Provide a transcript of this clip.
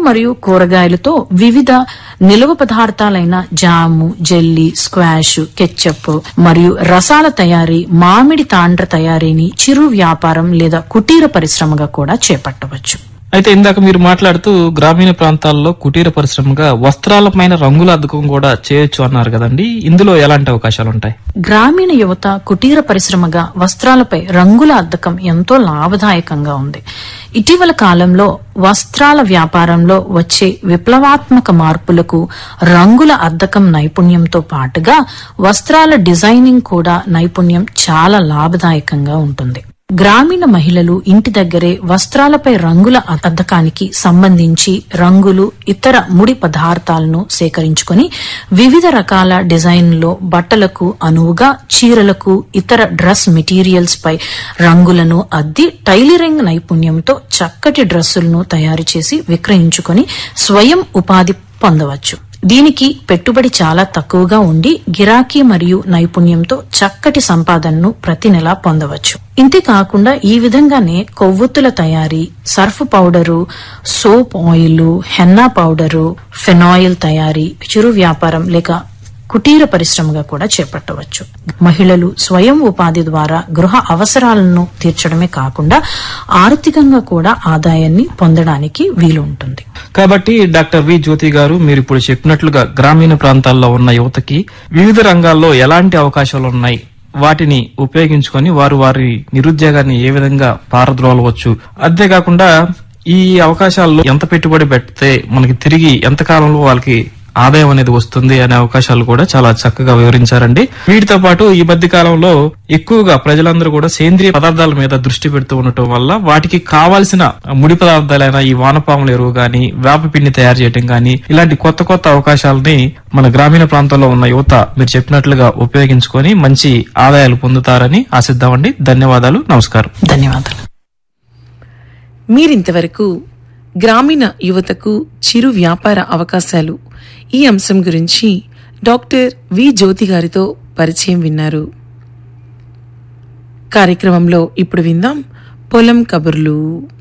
మరియు కూరగాయలతో వివిధ నిల్వ పదార్థాలైన జాము జెల్లీ స్క్వాష్ కెచ్చప్ మరియు రసాల తయారీ మామిడి తాండ్ర తయారీని చిరు వ్యాపారం లేదా కుటీర పరిశ్రమగా కూడా చేపట్టవచ్చు అయితే ఇందాక మీరు మాట్లాడుతూ గ్రామీణ ప్రాంతాల్లో కుటీర పరిశ్రమగా వస్త్రాలపైన రంగుల అద్దకం కూడా చేయొచ్చు అన్నారు కదండి ఇందులో ఎలాంటి అవకాశాలు ఉంటాయి గ్రామీణ యువత కుటీర పరిశ్రమగా వస్త్రాలపై రంగుల అద్దకం ఎంతో లాభదాయకంగా ఉంది ఇటీవల కాలంలో వస్త్రాల వ్యాపారంలో వచ్చే విప్లవాత్మక మార్పులకు రంగుల అద్దకం నైపుణ్యంతో పాటుగా వస్త్రాల డిజైనింగ్ కూడా నైపుణ్యం చాలా లాభదాయకంగా ఉంటుంది గ్రామీణ మహిళలు ఇంటి దగ్గరే వస్త్రాలపై రంగుల అద్దకానికి సంబంధించి రంగులు ఇతర ముడి పదార్థాలను సేకరించుకొని వివిధ రకాల డిజైన్లో బట్టలకు అనువుగా చీరలకు ఇతర డ్రెస్ మెటీరియల్స్ పై రంగులను అద్ది టైలరింగ్ నైపుణ్యంతో చక్కటి డ్రెస్సులను తయారు చేసి విక్రయించుకొని స్వయం ఉపాధి పొందవచ్చు దీనికి పెట్టుబడి చాలా తక్కువగా ఉండి గిరాకీ మరియు నైపుణ్యంతో చక్కటి సంపాదనను ప్రతి నెలా పొందవచ్చు ఇంతే కాకుండా ఈ విధంగానే కొవ్వొత్తుల తయారీ surf powder soap oil henna powder phenyl తయారీ చిరు వ్యాపారం లేక కుటీర పరిశ్రమగా కూడా చేపట్టవచ్చు మహిళలు స్వయం ఉపాధి ద్వారా గృహ అవసరాలను తీర్చడమే కాకుండా ఆర్థికంగా కూడా ఆదాయాన్ని పొందడానికి వీలు ఉంటుంది కాబట్టి డాక్టర్ వి జ్యోతి గారు మీరు ఇప్పుడు చెప్పినట్లుగా గ్రామీణ ప్రాంతాల్లో ఉన్న యువతకి వివిధ రంగాల్లో ఎలాంటి అవకాశాలు ఉన్నాయి వాటిని ఉపయోగించుకొని వారు వారి నిరుద్యోగాన్ని ఏ విధంగా పారద్రోలవచ్చు అంతేకాకుండా ఈ అవకాశాల్లో ఎంత పెట్టుబడి పెడితే మనకి తిరిగి ఎంత కాలంలో వాళ్ళకి ఆదాయం అనేది వస్తుంది అనే అవకాశాలు కూడా చాలా చక్కగా వివరించారండి వీటితో పాటు ఈ మధ్య కాలంలో ఎక్కువగా ప్రజలందరూ కూడా సేంద్రియ పదార్థాల మీద దృష్టి పెడుతూ ఉండటం వల్ల వాటికి కావాల్సిన ముడి పదార్థాలైన ఈ వానపాముల ఎరువు గాని వేప పిండి తయారు చేయడం గాని ఇలాంటి కొత్త కొత్త అవకాశాలని మన గ్రామీణ ప్రాంతాల్లో ఉన్న యువత మీరు చెప్పినట్లుగా ఉపయోగించుకొని మంచి ఆదాయాలు పొందుతారని ఆశిద్దామండి ధన్యవాదాలు నమస్కారం ధన్యవాదాలు మీరింతవరకు గ్రామీణ యువతకు చిరు వ్యాపార అవకాశాలు ఈ అంశం గురించి డాక్టర్ వి జ్యోతి గారితో పరిచయం విన్నారు కార్యక్రమంలో ఇప్పుడు విందాం పొలం కబుర్లు